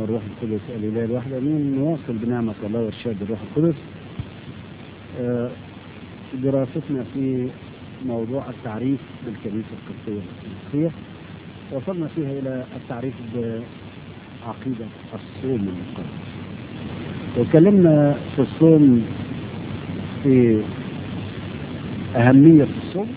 والروح القدس الإله الواحد أمين نواصل بنعمة الله وإرشاد الروح القدس آه، دراستنا في موضوع التعريف بالكنيسة القبطية الأرثوذكسية وصلنا فيها إلى التعريف بعقيدة الصوم المقدس وتكلمنا في الصوم في أهمية الصوم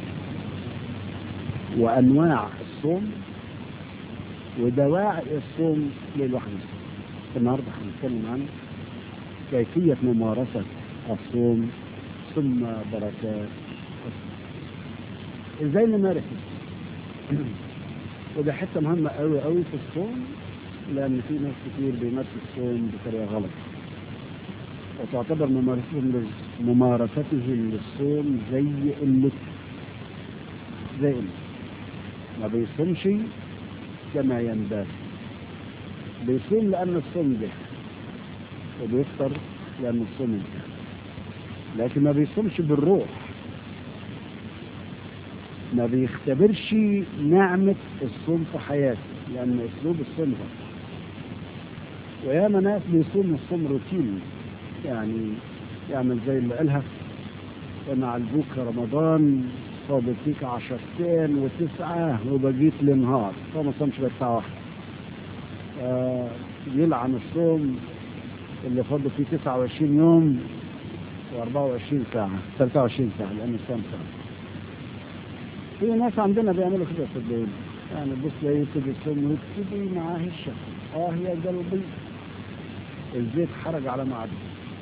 وأنواع الصوم ودواعي الصوم للواحد النهارده هنتكلم عن كيفية ممارسة الصوم ثم بركات الصوم. ازاي نمارس الصوم؟ وده حته مهمه قوي قوي في الصوم لان في ناس كتير بيمارسوا الصوم بطريقه غلط وتعتبر ممارستهم لل- ممارستهم للصوم زي قلة زي قلة ما بيصومش كما ينبغي بيصوم لأن الصوم جه وبيفطر لأن الصوم انتهى لكن ما بيصومش بالروح ما بيختبرش نعمة الصوم في حياته لأن أسلوب الصوم غلط وياما ناس بيصوموا الصوم روتيني يعني يعمل زي اللي قالها انا علبوك رمضان فاضل فيك عشرتين وتسعة وبقيت لنهار فما صامش غير ساعة واحدة آه، يلعن الصوم اللي فاضل فيه 29 يوم و24 ساعة 23 ساعة لأن الصوم ساعة في ناس عندنا بيعملوا كده صدقوني يعني بص لا يبتدي الصوم ويبتدي معاه الشهر اه يا قلبي الزيت حرج على معدتي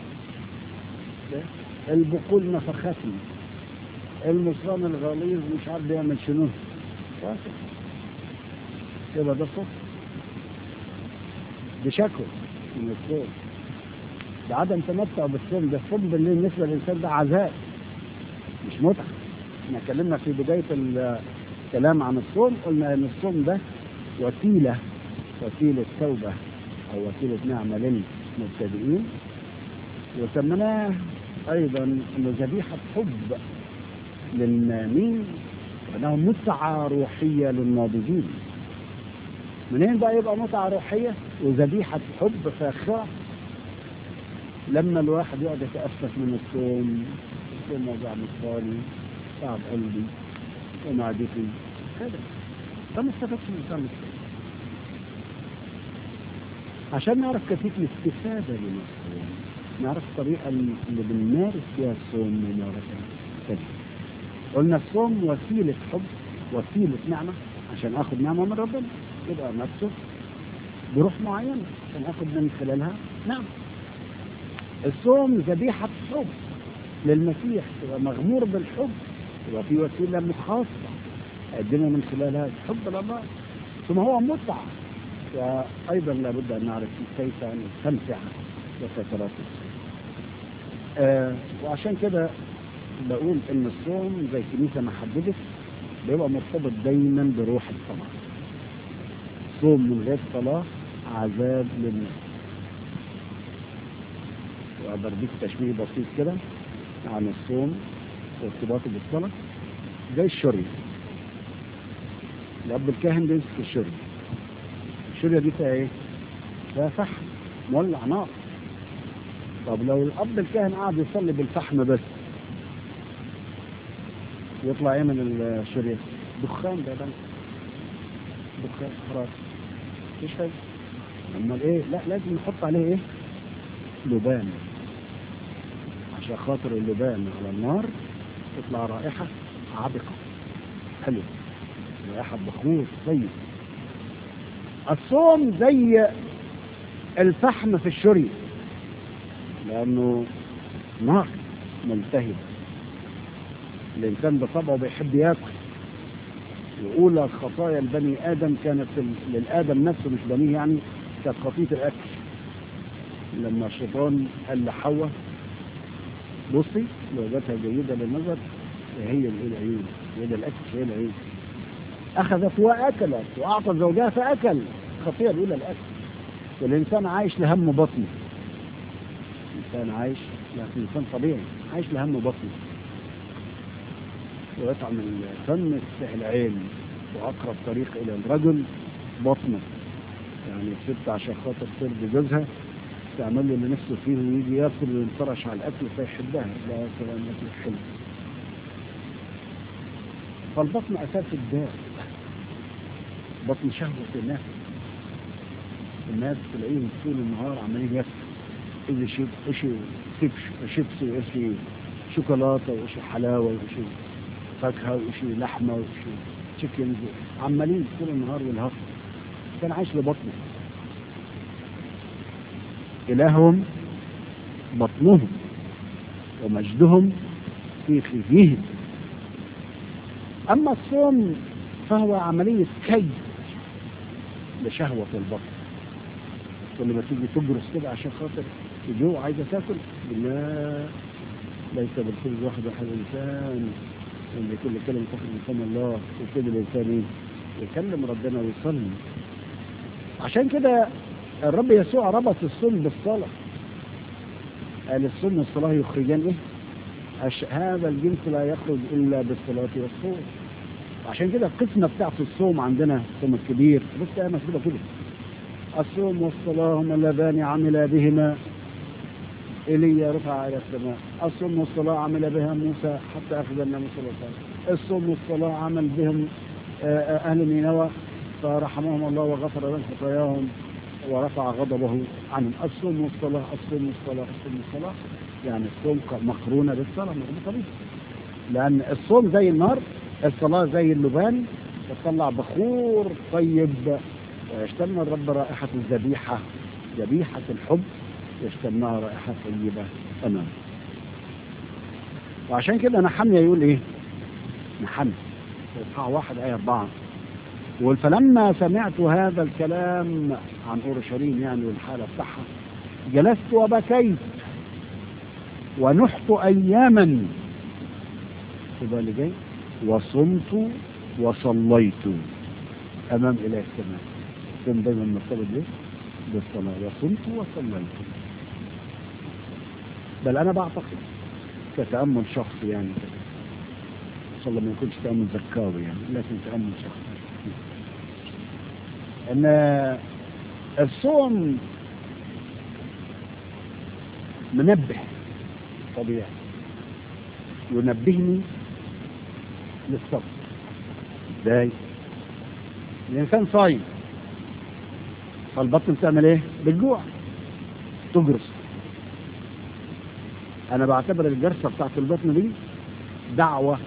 البقول نفختني المصران الغليظ مش عارف بيعمل شنو فاسد. يبقى ده صوم بشكوى من الصوم ده عدم تمتع بالصوم ده الصوم بالليل بالنسبه للانسان ده عذاب مش متعه احنا اتكلمنا في بدايه الكلام عن الصوم قلنا ان الصوم ده وسيله وسيله توبه او وسيله نعمه للمبتدئين وسميناه ايضا انه ذبيحه حب للنامين وانه متعه روحيه للناضجين منين بقى يبقى متعه روحيه وذبيحه حب فاخره لما الواحد يقعد يتأسف من الصوم الصوم وجع مصراني تعب قلبي ومعدتي كده فما استفدتش من صوم الصوم عشان نعرف كيفية الاستفادة من الصوم نعرف الطريقة اللي بنمارس فيها الصوم ممارسة كده قلنا الصوم وسيلة حب وسيلة نعمة عشان اخد نعمة من ربنا يبقى نفسه بروح معينة عشان اخد من خلالها نعمة الصوم ذبيحة حب للمسيح تبقى مغمور بالحب تبقى في وسيلة مخاصة أقدمه من خلالها الحب لله ثم هو متعة وأيضا لابد أن نعرف كيف نستمتع بفترات الصوم آه وعشان كده بقول إن الصوم زي الكنيسة ما حددت بيبقى مرتبط دايما بروح الصلاة صوم من غير صلاة عذاب للنفس واقدر اديك تشبيه بسيط كده عن الصوم وارتباطه بالصلاة زي الشرية الأب الكاهن بيمسك الشرية الشرية دي فيها ايه؟ فيها فحم مولع نار طب لو الأب الكاهن قاعد يصلي بالفحم بس يطلع ايه من الشرية؟ دخان ده بنك دخان خلاص مفيش فايدة امال ايه؟ لا لازم نحط عليه ايه؟ لبان عشان خاطر اللبان على النار تطلع رائحة عبقة حلوة رائحة بخور طيب الصوم زي الفحم في الشري لأنه نار ملتهبة الإنسان بطبعه بيحب ياكل وأولى خطايا البني آدم كانت للآدم نفسه مش بنيه يعني كانت خطية الأكل لما الشيطان قال لحواء بصي زوجتها جيدة للنظر هي العيون هي الأكل هي العيون أخذت وأكلت وأعطت زوجها فأكل خطيئة الأولى الأكل والإنسان عايش لهم بطنه الإنسان عايش لكن إنسان طبيعي عايش لهم بطنه ويطعم الفم يفتح العين وأقرب طريق إلى الرجل بطنه يعني الست عشان خاطر ترضي جوزها تعمل له اللي نفسه فيه ويجي ياكل وينطرش على الاكل فيحبها لا كلام الاكل حلو فالبطن اساس الداء بطن شهوة الناس الناس تلاقيهم طول النهار عمالين ياكلوا إذا شيب إشي شيبس شيبسي وإشي شوكولاتة وإشي حلاوة وإشي فاكهة وإشي لحمة وإشي تشيكنز عمالين طول النهار والهفر كان عايش لبطنه إلههم بطنهم ومجدهم في خزيهم أما الصوم فهو عملية كيد لشهوة البطن كل ما تيجي تجرس كده عشان خاطر تجوع عايزة تاكل لا ليس بالخبز واحد واحد الإنسان إن كل كلمة تخرج من فم الله وكده الإنسان إيه؟ يكلم ربنا ويصلي عشان كده الرب يسوع ربط الصوم بالصلاة قال الصوم والصلاة يخرجان إيه؟ أش... هذا الجنس لا يخرج إلا بالصلاة والصوم عشان كده القسمة بتاعت الصوم عندنا الصوم الكبير بص يا مكتوبة كده الصوم والصلاة هما اللذان عمل بهما ايليا رفع الى السماء الصوم والصلاة عمل بها موسى حتى اخذ الناموس الله الصوم والصلاة عمل بهم اهل نينوى فرحمهم الله وغفر لهم خطاياهم ورفع غضبه عنهم الصوم والصلاة الصوم والصلاة الصوم والصلاة يعني الصوم مقرونة بالصلاة مربوطة به لأن الصوم زي النار الصلاة زي اللبان تطلع بخور طيب ويشتم الرب رائحة الذبيحة ذبيحة الحب يشتمها رائحة طيبة أمام وعشان كده نحمية يقول إيه نحمية إصحاح واحد آية أربعة يقول فلما سمعت هذا الكلام عن أورشليم يعني والحالة بتاعها جلست وبكيت ونحت أياما تبقى اللي جاي وصمت وصليت أمام إله السماء كان دايما مرتبط بيه بالصلاة وصمت وصليت بل أنا بعتقد كتأمل شخصي يعني إن شاء الله ما يكونش تأمل زكاوي يعني لكن تأمل شخصي ان الصوم منبه طبيعي ينبهني للصبر ازاي الانسان صايم فالبطن بتعمل ايه بالجوع تجرس انا بعتبر الجرسه بتاعت البطن دي دعوه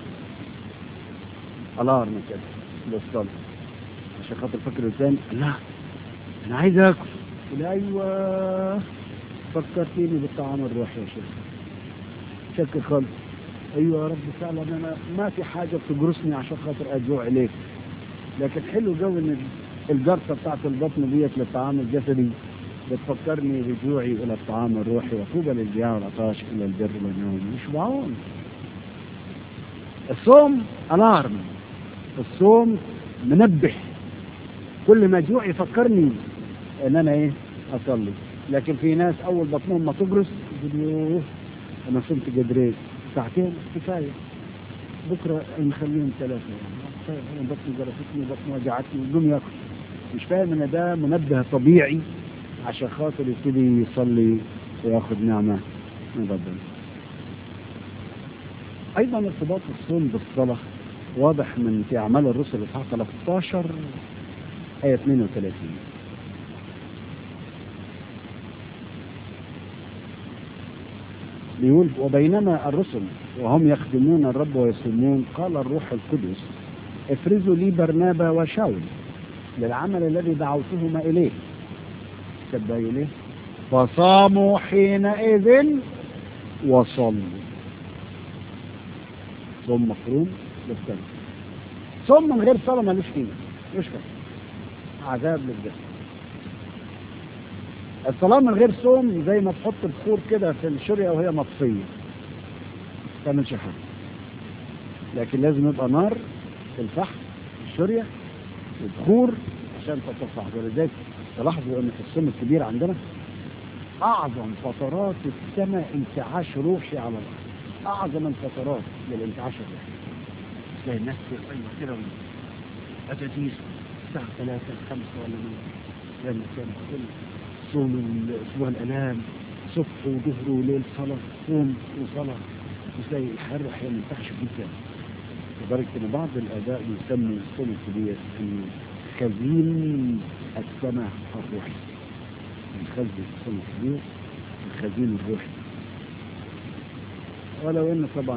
الارم كده للصلاه عشان خاطر فكر الانسان لا انا عايز اكل قول ايوه فكرتيني بالطعام الروحي يا شيخ شكر خالص ايوه يا رب فعلا انا ما في حاجه بتجرسني عشان خاطر اجوع اليك لكن حلو جو ان الجرسه بتاعت البطن ديت للطعام الجسدي بتفكرني بجوعي الى الطعام الروحي وطوبى للجياع والعطاش الى البر والنوم يشبعون الصوم الارم الصوم منبه كل ما جوع يفكرني ان انا ايه اصلي لكن في ناس اول بطنهم ما تجرس يقولوا انا صمت قدرين ساعتين كفايه بكره نخليهم ثلاثه يعني انا بطني جرستني بطني وجعتني يقوم ياكل مش فاهم ان ده منبه طبيعي عشان خاطر يبتدي يصلي وياخد نعمه من ربنا ايضا ارتباط الصوم بالصلاه واضح من في اعمال الرسل اصحاح 13 آية 32 بيقول وبينما الرسل وهم يخدمون الرب ويصومون قال الروح القدس افرزوا لي برنابا وشاول للعمل الذي دعوتهما إليه تبقى إليه فصاموا حينئذ وصلوا صوم مفروم بالصلاة صوم من غير صلاة ملوش قيمة مش فاهم عذاب للجسد الصلاة من غير صوم زي ما تحط البخور كده في الشرية وهي مطفية ما تعملش حاجة لكن لازم يبقى نار في الفحم في الشرية وبخور عشان تتصح ولذلك تلاحظوا ان في الصوم الكبير عندنا اعظم فترات السنة انتعاش روحي على الارض اعظم الفترات للانتعاش الروحي تلاقي الناس في القيمة كده أتاتيس الساعة ثلاثة خمسة ولا من صيام صيام كل صوم اسبوع الالام صبح وظهر وليل صلاه صوم وصلاه وتلاقي الحر احيانا منتعش جدا لدرجه ان بعض الاباء يسموا الصوم الكبير انه خزين السماء الروحي نخزن الصوم الكبير الخزين الروحي ولو ان طبعا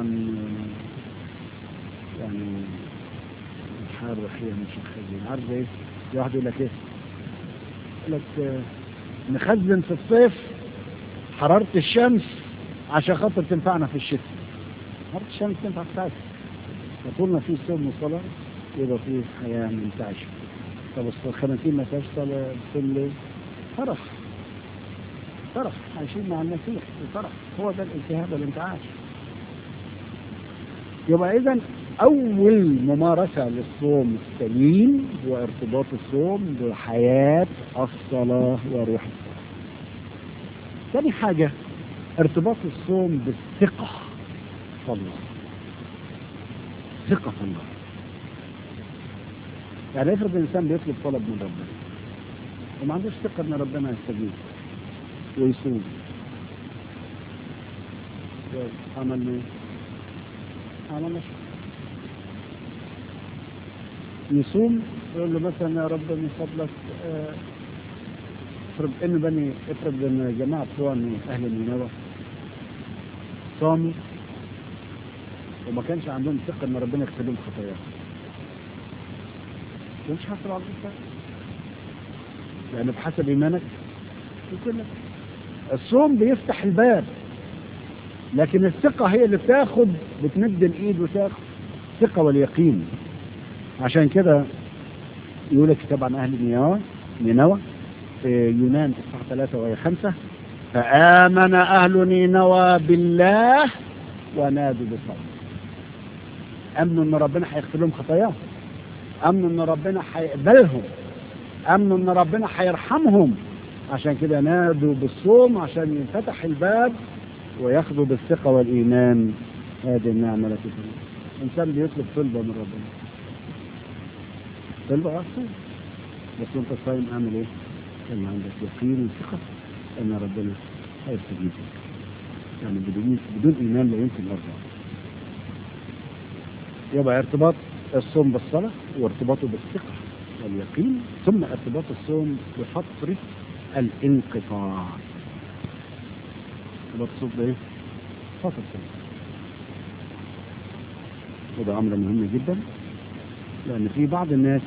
يعني الحار احيانا مش الخزين عارف ايه؟ في واحد يقول لك ايه؟ يقول لك آه، نخزن في الصيف حرارة الشمس عشان خاطر تنفعنا في الشتاء حرارة الشمس تنفع في الساعة فطول ما في صوم وصلاة يبقى في حياة منتعشة طب الخمسين ما فيهاش صلاة بتصوم ليه؟ فرح فرح عايشين مع المسيح الفرح هو ده الالتهاب والانتعاش يبقى اذا اول ممارسه للصوم السليم هو ارتباط الصوم بحياه الصلاه وروح الصلاه ثاني حاجه ارتباط الصوم بالثقه في الله ثقه في الله يعني افرض الانسان بيطلب طلب من ربنا وما عندوش ثقه ان ربنا يستجيب ويصوم عمل ايه؟ عمل مش يصوم يقول له مثلا يا رب من فضلك آه، افرض ان بني افرض ان جماعه بتوع اهل نينوى صاموا وما كانش عندهم ثقه ان ربنا يغفر لهم خطاياهم مش حصل على الغفران لأنه بحسب إيمانك يقول لك الصوم بيفتح الباب لكن الثقة هي اللي بتاخد بتمد الإيد وتاخد ثقة واليقين عشان كده يقول الكتاب عن أهل نينوى نينوى في يونان إصحاح 3 وهي 5 فآمن أهل نينوى بالله ونادوا بالصبر أمنوا إن ربنا هيغفر لهم خطاياهم أمنوا إن ربنا هيقبلهم أمنوا إن ربنا هيرحمهم عشان كده نادوا بالصوم عشان ينفتح الباب وياخدوا بالثقة والإيمان هذه النعمة التي فيه الإنسان بيطلب طلبة من ربنا طلبة أصلا بس أنت صايم أعمل إيه؟ كان عندك يقين وثقة أن ربنا هيستجيب لك يعني بدون بدون إيمان لا يمكن أرضى يبقى ارتباط الصوم بالصلاة وارتباطه بالثقة واليقين ثم ارتباط الصوم بفترة الانقطاع ارتباط الصوم بايه؟ فترة الصوم وده أمر مهم جدا لأن في بعض الناس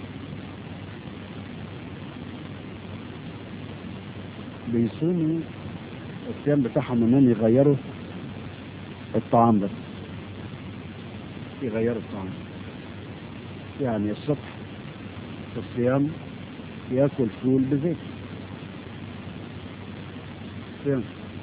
بيصوموا الصيام بتاعهم انهم يغيروا الطعام بس يغيروا الطعام يعني الصبح في الصيام ياكل فول بزيت صيام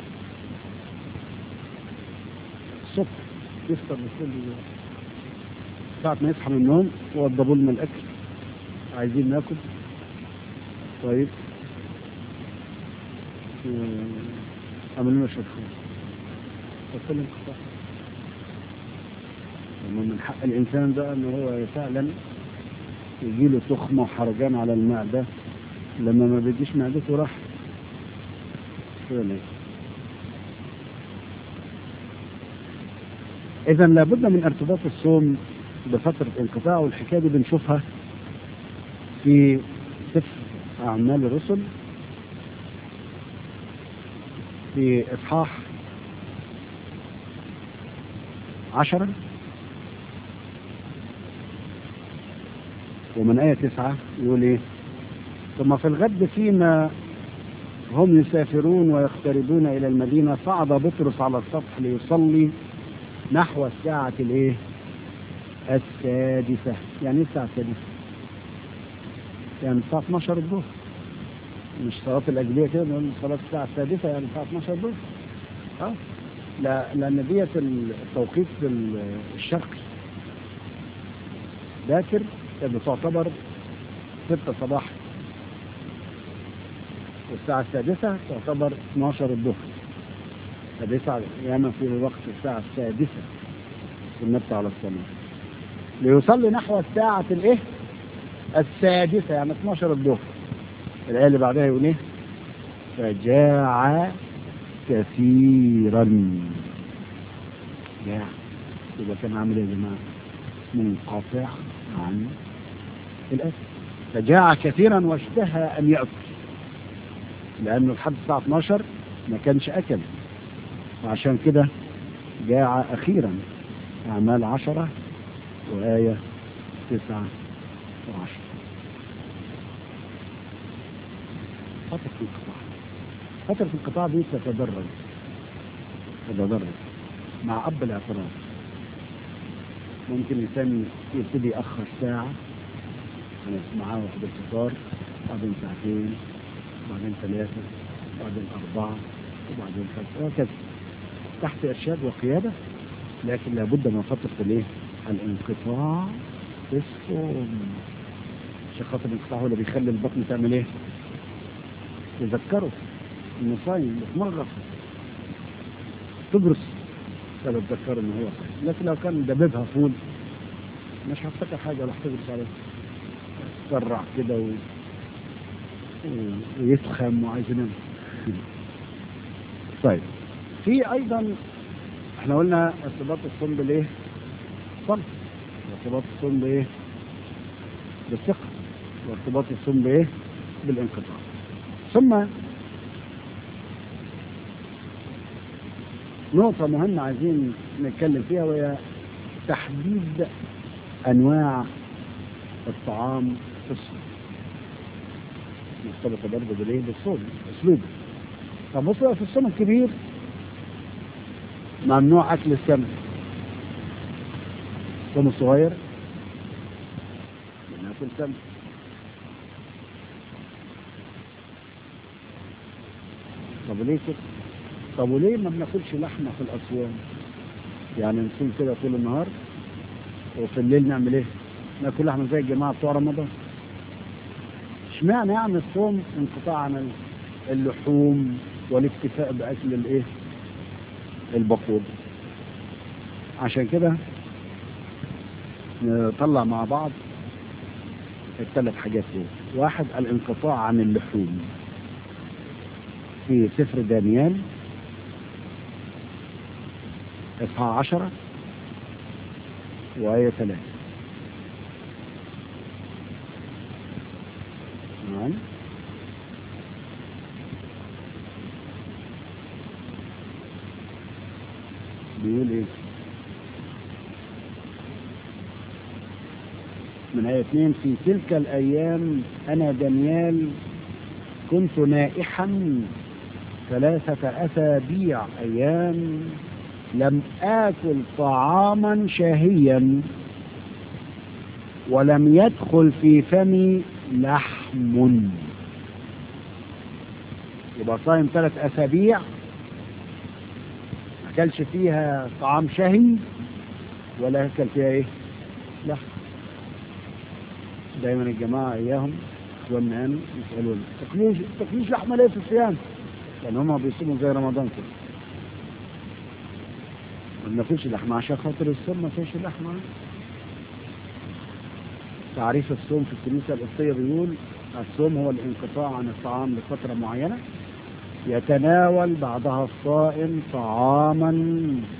الصبح يفطر بالفول بزيت ساعة ما يصحى من النوم وضبوا لنا الأكل عايزين ناكل طيب عملوا لنا شوية فول فكل انقطاع من حق الإنسان ده إن هو فعلا يجي له تخمة وحرجان على المعدة لما ما بيجيش معدته راح إذا لابد من ارتباط الصوم بفترة انقطاع والحكاية دي بنشوفها في سفر أعمال الرسل في إصحاح عشرة ومن آية تسعة يقول إيه ثم في الغد فيما هم يسافرون ويقتربون إلى المدينة صعد بطرس على السطح ليصلي نحو الساعة الإيه؟ السادسة يعني إيه الساعة السادسة؟ يعني الساعة 12 الظهر مش صلاة الأجبية كده نقول صلاة الساعة السادسة يعني الساعة 12 الظهر اه لا لأن ديت التوقيت الشرقي باكر اللي تعتبر ستة صباحا والساعة السادسة تعتبر 12 الظهر فبيسعى ياما في وقت الساعة السادسة النبت على الصلاة ليصلي نحو الساعة الايه؟ السادسة يعني 12 الظهر الآية اللي بعدها يقول إيه؟ فجاع كثيرا جاع يبقى كان عامل إيه يا جماعة؟ منقطع عن الأكل فجاع كثيرا واشتهى أن يأكل لأنه لحد الساعة 12 ما كانش أكل وعشان كده جاع أخيرا أعمال عشرة وآية تسعة وعشرة فترة الانقطاع فترة الانقطاع دي تتدرج تتدرج مع أب الاعتراف ممكن الإنسان يبتدي يأخر ساعة معاه واحد الفطار بعدين ساعتين بعدين ثلاثة بعدين أربعة وبعدين خمسة وهكذا تحت إرشاد وقيادة لكن لابد من فترة الإيه؟ الانقطاع في الصوم عشان خاطر الانقطاع هو اللي بيخلي البطن تعمل إيه؟ تذكره إنه صايم بتمرغ تبرص فتتذكر إنه هو صايم لكن لو كان دببها فول مش هفتكر حاجة ولا هتبرص عليه يتسرع كده و... ويفخم وعايز ينام طيب في ايضا احنا قلنا ارتباط الصوم بالايه؟ صم ارتباط الصوم بايه؟ بالثقة وارتباط الصوم بايه؟ بالانقطاع ثم نقطة مهمة عايزين نتكلم فيها وهي تحديد أنواع الطعام في الصوم مرتبطة برضه بالايه؟ بالصوم اسلوبه طب بص في الصوم الكبير ممنوع اكل السمك الصوم الصغير بناكل سمك طب ليه كده؟ طب وليه ما بناكلش لحمه في الاسوان؟ يعني نصوم كده طول النهار وفي الليل نعمل ايه؟ ناكل لحمه زي الجماعه بتوع رمضان اشمعنى يعني الصوم انقطاع عن اللحوم والاكتفاء باكل الايه البقول عشان كده نطلع مع بعض الثلاث حاجات دول واحد الانقطاع عن اللحوم في سفر دانيال اصحاح عشرة وآية ثلاثة نعم بيقول ايه من آية 2 في تلك الأيام أنا دانيال كنت نائحا ثلاثة أسابيع أيام لم آكل طعاما شهيا ولم يدخل في فمي لحم يبقى صايم ثلاث أسابيع ما أكلش فيها طعام شهي ولا أكل فيها إيه؟ لحم دايما الجماعة إياهم إخواننا يعني يسألون تاكلوش تاكلوش لحمة ليه في الصيام؟ لأن هم بيصوموا زي رمضان كده ما فيش لحمة عشان خاطر الصوم ما فيش لحمة تعريف الصوم في الكنيسة القبطية بيقول الصوم هو الانقطاع عن الطعام لفترة معينة يتناول بعدها الصائم طعاما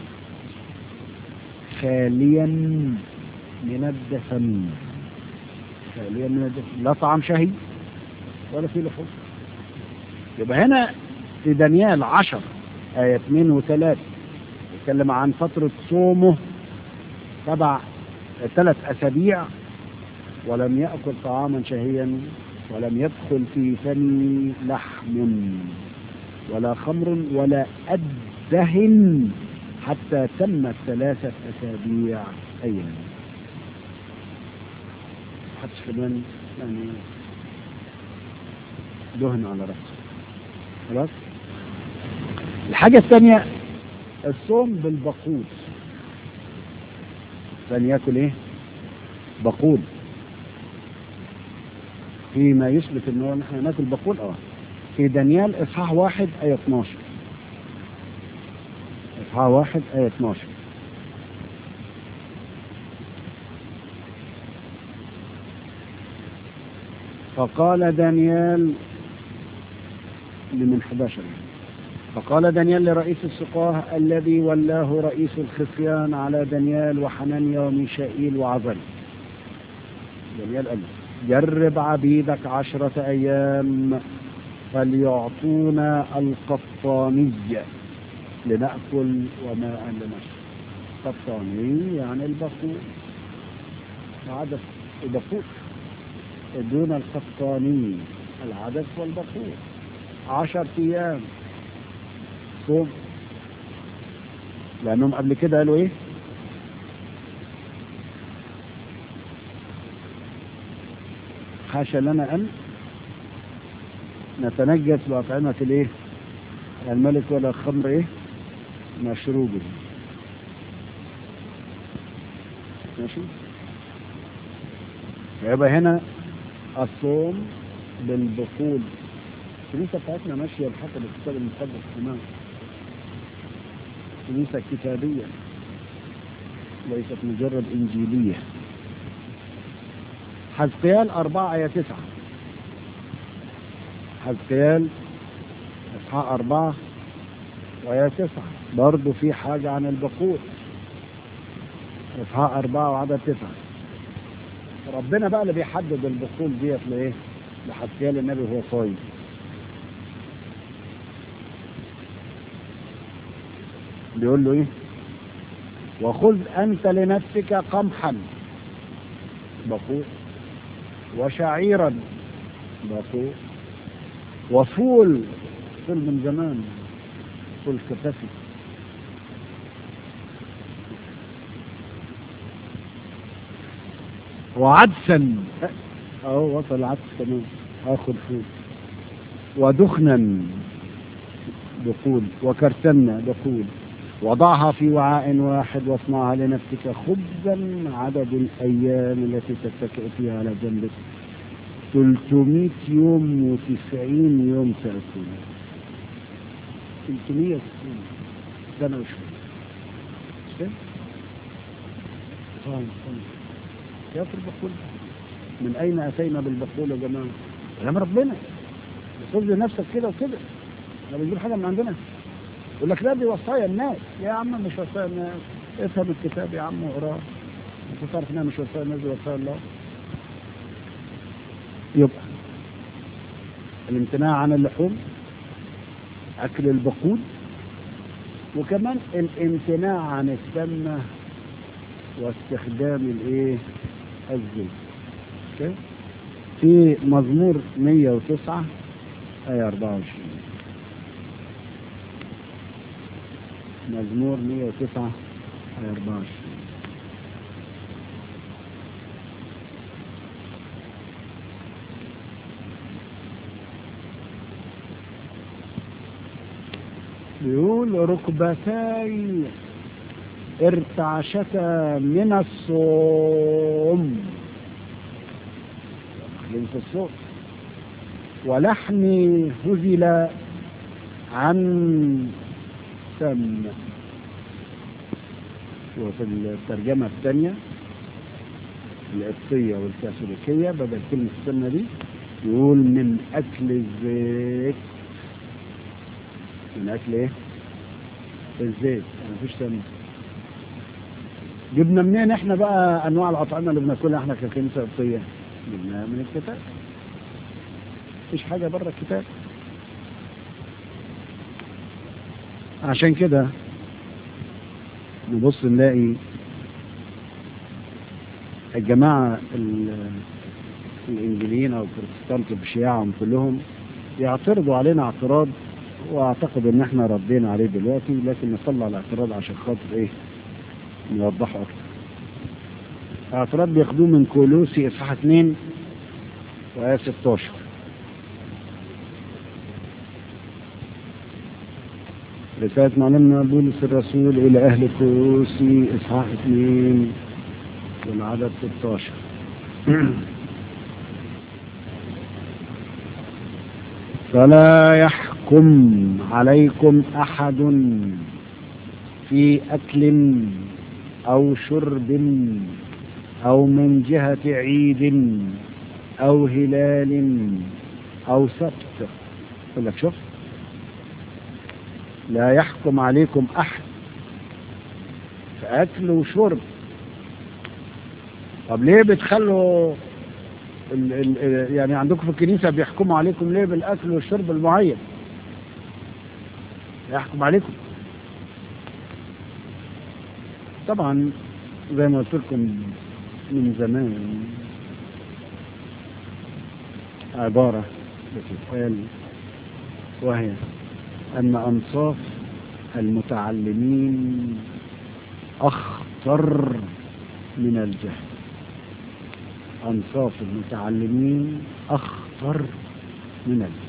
خاليا من الدسم خاليا من الدسم لا طعام شهي ولا فيه لحوم يبقى هنا في دانيال عشر آية 2 وثلاث يتكلم عن فترة صومه سبع ثلاث أسابيع ولم يأكل طعاما شهيا ولم يدخل في فمي لحم ولا خمر ولا أدهن حتى تمت ثلاثة أسابيع أيام حدش كمان يعني دهن على رأسه خلاص الحاجة الثانية الصوم بالبقول كان ياكل ايه بقول فيما يثبت ان هو نحن ناكل بقول اه في دانيال اصحاح واحد ايه 12 اصحاح واحد ايه 12 فقال دانيال من 11 فقال دانيال لرئيس السقاه الذي ولاه رئيس الخصيان على دانيال وحنانيا وميشائيل وعزل دانيال قال له جرب عبيدك عشرة أيام فليعطونا القطانية لنأكل وماء لنشرب قطاني يعني البخور عدس البخور دون القطاني العدس والبخور عشر أيام صوم لأنهم قبل كده قالوا إيه حاشا لنا أن نتنجس بأطعمة الإيه الملك ولا الخمر إيه مشروب ماشي يبقى هنا الصوم بالبخول الكنيسة بتاعتنا ماشية بحسب الكتاب المقدس تمام كنيسة كتابية ليست مجرد إنجيلية حزقيال أربعة آية تسعة حزقيال إصحاح أربعة وآية تسعة برضه في حاجة عن البخور إصحاح أربعة وعدد تسعة ربنا بقى اللي بيحدد البخور ديت لإيه؟ لحزقيال النبي وهو صايم بيقول له ايه وخذ انت لنفسك قمحا بقول وشعيرا بقول وفول فول من زمان فول كتفي وعدسا اهو وصل عدس كمان اخر فول ودخنا بقول وكرتنا بقول وضعها في وعاء واحد واصنعها لنفسك خبزا عدد الأيام التي تتكئ فيها على جنبك 300 يوم و90 يوم تأكل 360 سنة وشوية مش كده؟ فاهم فاهم كيف البخول من أين أتينا بالبخول يا جماعة؟ كلام ربنا بتقول لنفسك كده وكده احنا بنجيب حاجة من عندنا يقول لك لا دي وصايا الناس يا عم مش وصايا الناس افهم الكتاب يا عم واقراه انت تعرف انها مش وصايا الناس دي وصايا الله يبقى الامتناع عن اللحوم اكل البقود وكمان الامتناع عن السمنه واستخدام الايه الزيت اوكي في مزمور 109 آية 24 مزمور 109 آية 24 بيقول ركبتاي ارتعشتا من الصوم خلينا في الصوم ولحمي هزل عن سم وفي الترجمة الثانية القبطية والكاثوليكية بدل كلمة السمنة دي يقول من أكل الزيت من أكل إيه؟ الزيت مفيش سمنة جبنا منين احنا بقى أنواع الأطعمة اللي بناكلها احنا ككنيسة قبطية؟ جبناها من الكتاب مفيش حاجة بره الكتاب عشان كده نبص نلاقي الجماعة الإنجليين أو البروتستانت بشياعهم كلهم يعترضوا علينا اعتراض واعتقد ان احنا ردينا عليه دلوقتي لكن نطلع الاعتراض عشان خاطر ايه نوضحه اكتر اعتراض بياخدوه من كولوسي اصحاح 2 وآية 16 رسالة معلمنا بولس الرسول إلى أهل كولوسي إصحاح 2 والعدد 16 فلا يحكم عليكم أحد في أكل أو شرب أو من جهة عيد أو هلال أو سبت يقول لك شوف لا يحكم عليكم أحد في أكل وشرب طب ليه بتخلوا ال ال يعني عندكم في الكنيسة بيحكموا عليكم ليه بالأكل والشرب المعين يحكم عليكم طبعا زي ما قلت لكم من زمان عبارة بتتقال وهي أن أنصاف المتعلمين أخطر من الجهل أنصاف المتعلمين أخطر من الجهل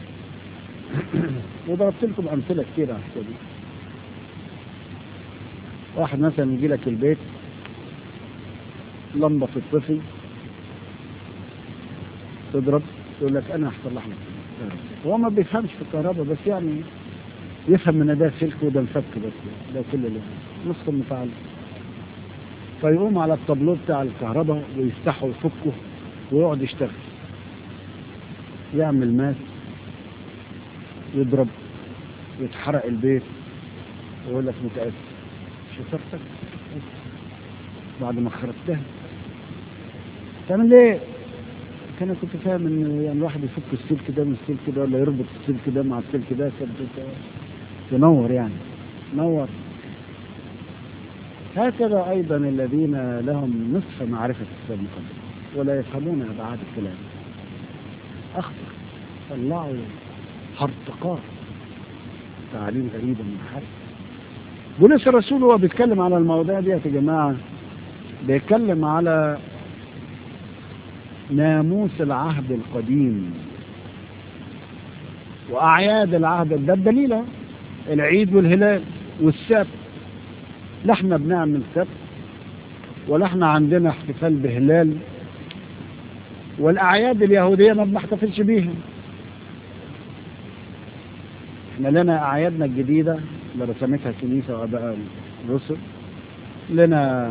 وضربت لكم أمثلة كثيرة على السبيل واحد مثلا يجي لك البيت لمبة في الطفي تضرب يقول لك أنا هصلح لك هو ما بيفهمش في الكهرباء بس يعني يفهم ان ده سلك وده مفك بس ده كل اللي نص المتعلم فيقوم على الطابلو بتاع الكهرباء ويفتحه ويفكه ويقعد يشتغل يعمل ماس يضرب يتحرق البيت ويقول لك متأسف شطرتك بعد ما خربتها تعمل ليه؟ كان كنت فاهم ان يعني الواحد يفك السلك ده من السلك ده ولا يربط السلك ده مع السلك ده تنور يعني نور هكذا ايضا الذين لهم نصف معرفه الكتاب المقدس ولا يفهمون ابعاد الكلام اخطر طلعوا هرطقات تعاليم غريبه من حد بولس الرسول هو بيتكلم على المواضيع دي يا جماعه بيتكلم على ناموس العهد القديم وأعياد العهد ده الدليل العيد والهلال والسبت لا احنا بنعمل سبت ولا احنا عندنا احتفال بهلال والأعياد اليهودية ما بنحتفلش بيها احنا لنا أعيادنا الجديدة اللي رسمتها الكنيسة وأباء الرسل لنا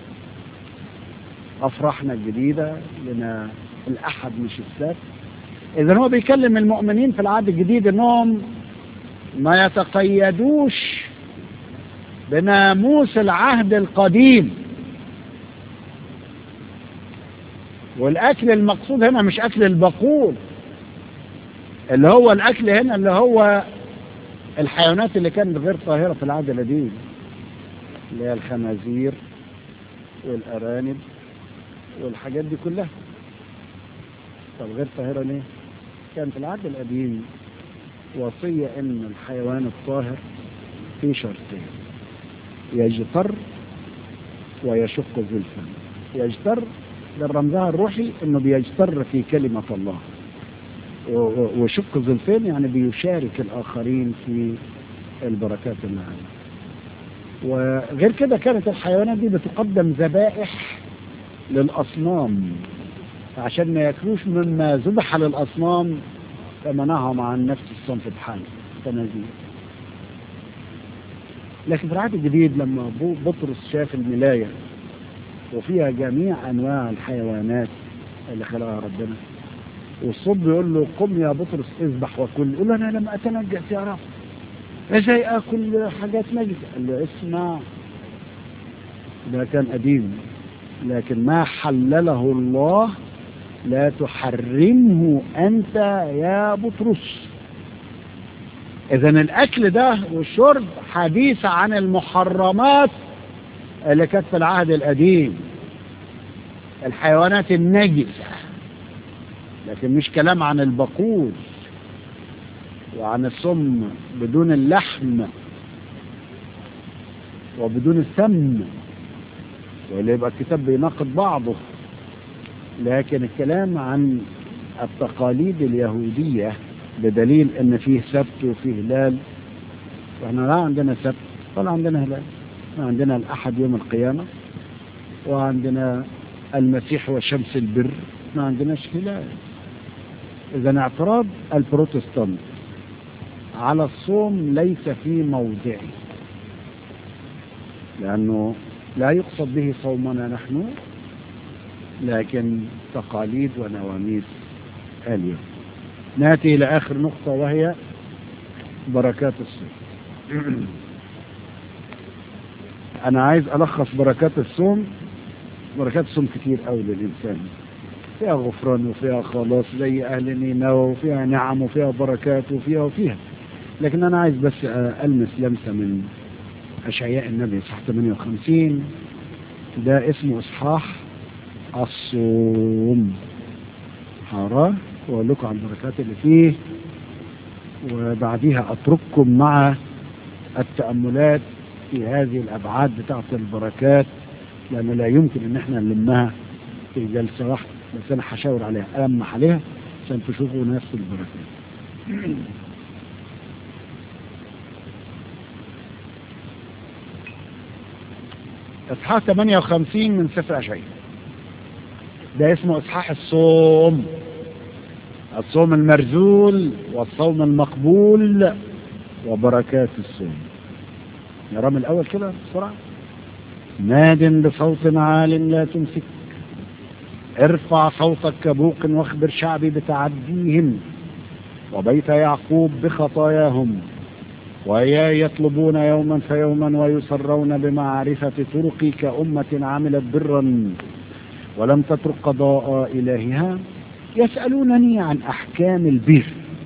أفراحنا الجديدة لنا الأحد مش السبت إذا هو بيكلم المؤمنين في العهد الجديد إنهم ما يتقيدوش بناموس العهد القديم والأكل المقصود هنا مش أكل البقول اللي هو الأكل هنا اللي هو الحيوانات اللي كانت غير طاهرة في العهد القديم اللي هي الخنازير والأرانب والحاجات دي كلها طب غير طاهرة ليه؟ كان في العهد القديم وصية ان الحيوان الطاهر في شرطين يجتر ويشق زلفا يجتر ده رمزها الروحي انه بيجتر في كلمة الله وشق زلفين يعني بيشارك الاخرين في البركات اللي عليه وغير كده كانت الحيوانات دي بتقدم ذبائح للأصنام عشان ما ياكلوش مما ذبح للأصنام فمنعهم عن نفس الصنف بحاله تنازيل لكن في العهد الجديد لما بطرس شاف الملاية وفيها جميع أنواع الحيوانات اللي خلقها ربنا والصوت بيقول له قم يا بطرس اذبح وكل يقول له أنا لم أتنجس يا رب ازاي اكل حاجات نجسة قال له اسمع ده كان قديم لكن ما حلله الله لا تحرمه أنت يا بطرس إذا الأكل ده والشرب حديث عن المحرمات اللي كانت في العهد القديم الحيوانات النجسة لكن مش كلام عن البقول وعن السم بدون اللحم وبدون السم واللي يبقى الكتاب بيناقض بعضه لكن الكلام عن التقاليد اليهودية بدليل ان فيه سبت وفيه هلال واحنا لا عندنا سبت ولا عندنا هلال احنا عندنا الاحد يوم القيامة وعندنا المسيح وشمس البر ما عندناش هلال اذا اعتراض البروتستانت على الصوم ليس في موضعه لانه لا يقصد به صومنا نحن لكن تقاليد ونواميس اليوم ناتي الى اخر نقطة وهي بركات الصوم انا عايز الخص بركات الصوم بركات الصوم كتير قوي للانسان فيها غفران وفيها خلاص زي اهل نينوى وفيها نعم وفيها بركات وفيها وفيها لكن انا عايز بس المس لمسه من اشعياء النبي اصحاح 58 ده اسمه اصحاح الصوم هقراه واقول لكم عن البركات اللي فيه وبعديها اترككم مع التاملات في هذه الابعاد بتاعت البركات لان لا يمكن ان احنا نلمها في جلسه واحده بس انا هشاور عليها المح عليها عشان تشوفوا نفس البركات اصحاح 58 من سفر اشعياء ده اسمه اصحاح الصوم الصوم المرزول والصوم المقبول وبركات الصوم نرى من الاول كده بسرعه ناد بصوت عال لا تمسك ارفع صوتك كبوق واخبر شعبي بتعديهم وبيت يعقوب بخطاياهم وإياي يطلبون يوما فيوما ويسرون بمعرفة طرقي كأمة عملت برا ولم تترك قضاء إلهها يسألونني عن أحكام البر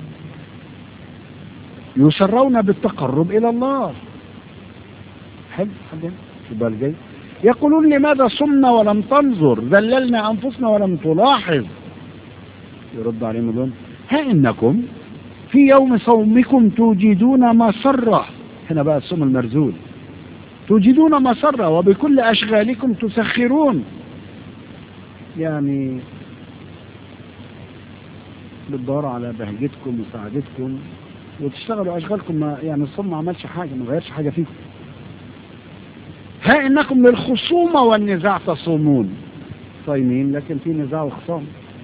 يسرون بالتقرب إلى الله حلو حد شو الجاي يقولون لماذا صمنا ولم تنظر ذللنا أنفسنا ولم تلاحظ يرد عليهم يقول ها إنكم في يوم صومكم توجدون مسرة هنا بقى الصوم المرزول توجدون مسرة وبكل أشغالكم تسخرون يعني بتدوروا على بهجتكم وسعادتكم وتشتغلوا أشغالكم ما يعني الصوم ما عملش حاجة ما غيرش حاجة فيكم ها إنكم للخصومة والنزاع تصومون صايمين لكن في نزاع وخصام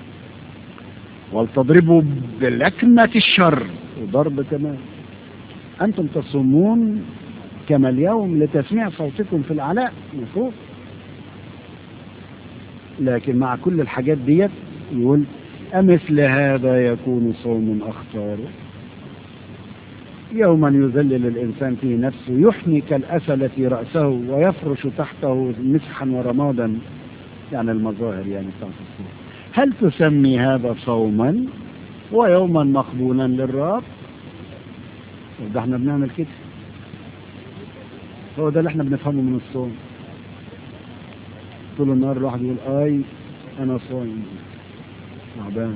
ولتضربوا بلكمة الشر وضرب كمان أنتم تصومون كما اليوم لتسميع صوتكم في العلاء مفروض لكن مع كل الحاجات ديت يقول أمثل هذا يكون صوم أختاره يوما يذلل الإنسان في نفسه يحني كالأسلة رأسه ويفرش تحته مسحا ورمادا يعني المظاهر يعني بتاعت الصوم هل تسمي هذا صوما ويوما مقبولا للرب ده احنا بنعمل كده هو ده اللي احنا بنفهمه من الصوم طول النهار الواحد يقول اي انا صايم تعبان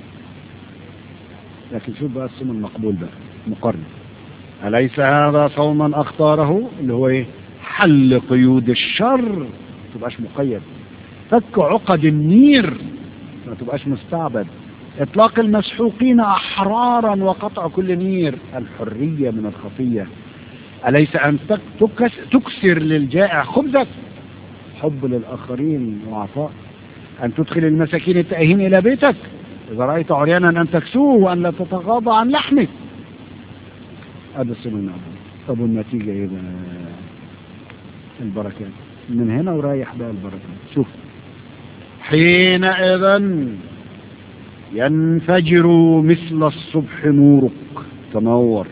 لكن شوف بقى الصوم المقبول بقى مقارنة أليس هذا صوما اختاره اللي هو ايه حل قيود الشر ما تبقاش مقيد فك عقد النير ما تبقاش مستعبد اطلاق المسحوقين احرارا وقطع كل نير الحرية من الخطية أليس أن تكسر للجائع خبزك حب للآخرين وعطاء أن تدخل المساكين التائهين إلى بيتك إذا رأيت عريانا أن تكسوه وأن لا تتغاضى عن لحمك هذا السنة طب والنتيجة إيه بقى البركات من هنا ورايح بقى البركات شوف حينئذ ينفجر مثل الصبح نورك تنور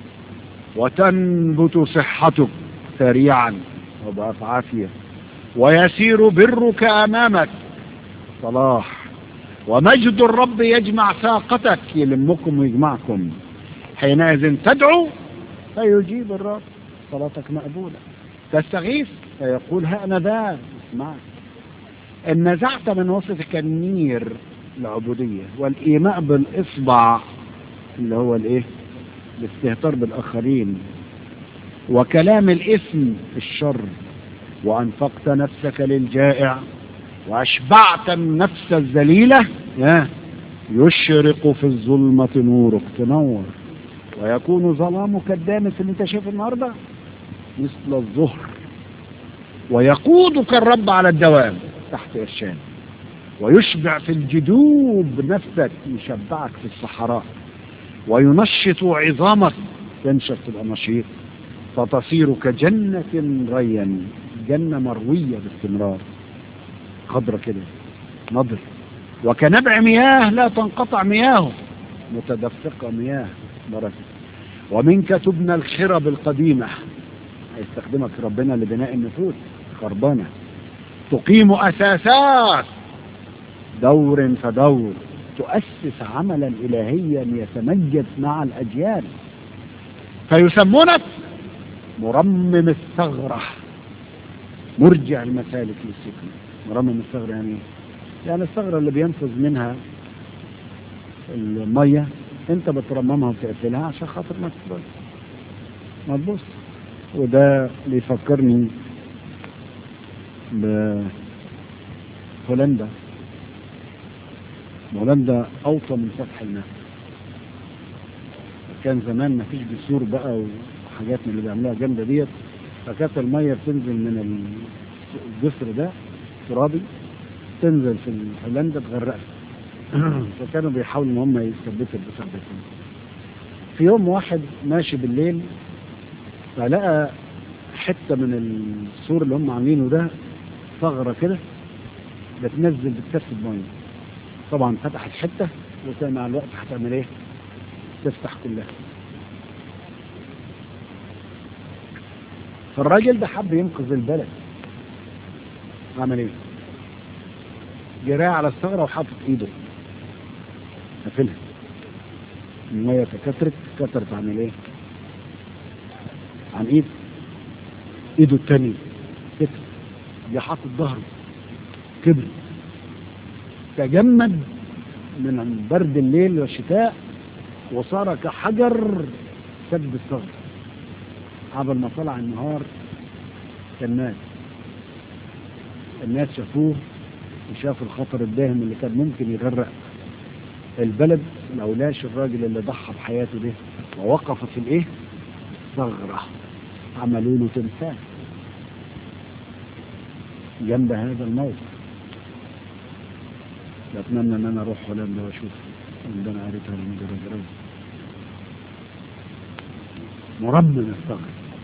وتنبت صحتك سريعا وبقى في عافية ويسير برك أمامك صلاح ومجد الرب يجمع ساقتك يلمكم ويجمعكم حينئذ تدعو فيجيب الرب صلاتك مقبولة تستغيث فيقول ها أنا ذا اسمعك إن نزعت من وسطك النير العبودية والإيماء بالإصبع اللي هو الإيه الاستهتار بالآخرين وكلام الإثم في الشر وأنفقت نفسك للجائع وأشبعت النفس الذليلة يشرق في الظلمة نورك تنور ويكون ظلامك الدامس اللي انت شايفه النهارده مثل الظهر ويقودك الرب على الدوام تحت إرشاد ويشبع في الجدوب نفسك يشبعك في الصحراء وينشط عظامك تنشط تبقى نشيط فتصير كجنة ريا جنة مروية باستمرار خضرة كده نضر وكنبع مياه لا تنقطع مياهه متدفقة مياه بركة ومنك تبنى الخرب القديمة هيستخدمك ربنا لبناء النفوس خربانة تقيم أساسات دور فدور تؤسس عملا إلهيا يتمجد مع الأجيال فيسمونك مرمم الثغرة مرجع المسالك للسكن مرمم الثغرة يعني ايه؟ يعني الثغرة اللي بينفذ منها المية انت بترممها وتقفلها عشان خاطر ما تبص ما تبص وده بيفكرني بهولندا هولندا أوطى من سفح الماء كان زمان ما فيش جسور بقى وحاجات من اللي بيعملوها جامدة ديت فكانت المية بتنزل من الجسر ده ترابي تنزل في هولندا تغرقها فكانوا بيحاولوا ان هم يثبتوا الجسر ده في يوم واحد ماشي بالليل فلقى حته من السور اللي هم عاملينه ده ثغره كده بتنزل بتكسب ميه طبعا فتحت حته وكان مع الوقت هتعمل ايه؟ تفتح كلها فالراجل ده حب ينقذ البلد عمل ايه؟ جراه على الثغره وحاطط ايده قافلها الميه تكترت كترت عن الايه؟ عن ايد ايده التانية كتر جه حاطط ظهره كبر تجمد من برد الليل والشتاء وصار كحجر سد الثغر قبل ما طلع النهار كان مات الناس شافوه وشافوا الخطر الداهم اللي كان ممكن يغرق البلد لولاش الراجل اللي ضحى بحياته ده ووقف في الايه ثغرة عملوا له تمثال جنب هذا الموقف بتمنى ان انا اروح هولندا واشوف عندنا قريتها لمجرد مرمم الثغر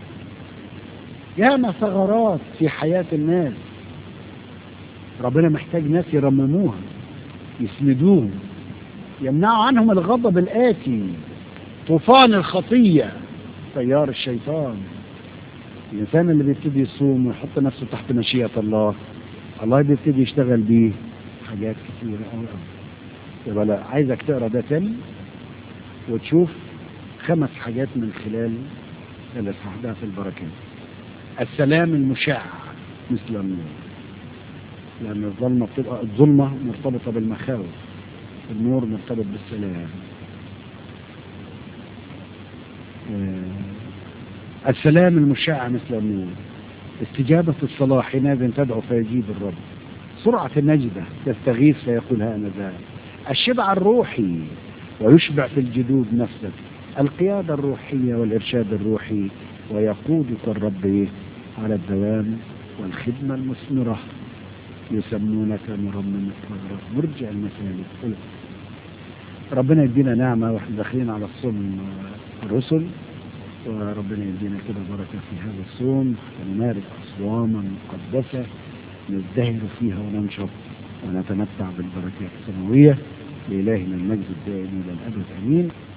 ياما ثغرات في حياة الناس ربنا محتاج ناس يرمموها يسندوهم يمنعوا عنهم الغضب الآتي طوفان الخطية تيار الشيطان الإنسان اللي بيبتدي يصوم ويحط نفسه تحت مشيئة الله الله بيبتدي يشتغل بيه حاجات كتيرة أوي أوي يبقى لا عايزك تقرا ده تاني وتشوف خمس حاجات من خلال الإصحاح ده في البركات السلام المشع مثل النور لأن الظلمة بتبقى الظلمة مرتبطة بالمخاوف النور مرتبط بالسلام آه السلام المشع مثل النور استجابة الصلاة حينئذ تدعو فيجيب الرب سرعة النجدة تستغيث فيقول أنا ذا الشبع الروحي ويشبع في الجدود نفسك القيادة الروحية والإرشاد الروحي ويقودك الرب على الدوام والخدمة المثمرة يسمونك مرمم الثغرة مرجع المسالك ربنا يدينا نعمة واحنا داخلين على الصوم الرسل وربنا يدينا كده بركة في هذا الصوم ونمارس أصواما مقدسة نزدهر فيها وننشط ونتمتع بالبركات السماوية لإلهنا المجد الدائم إلى الأبد أمين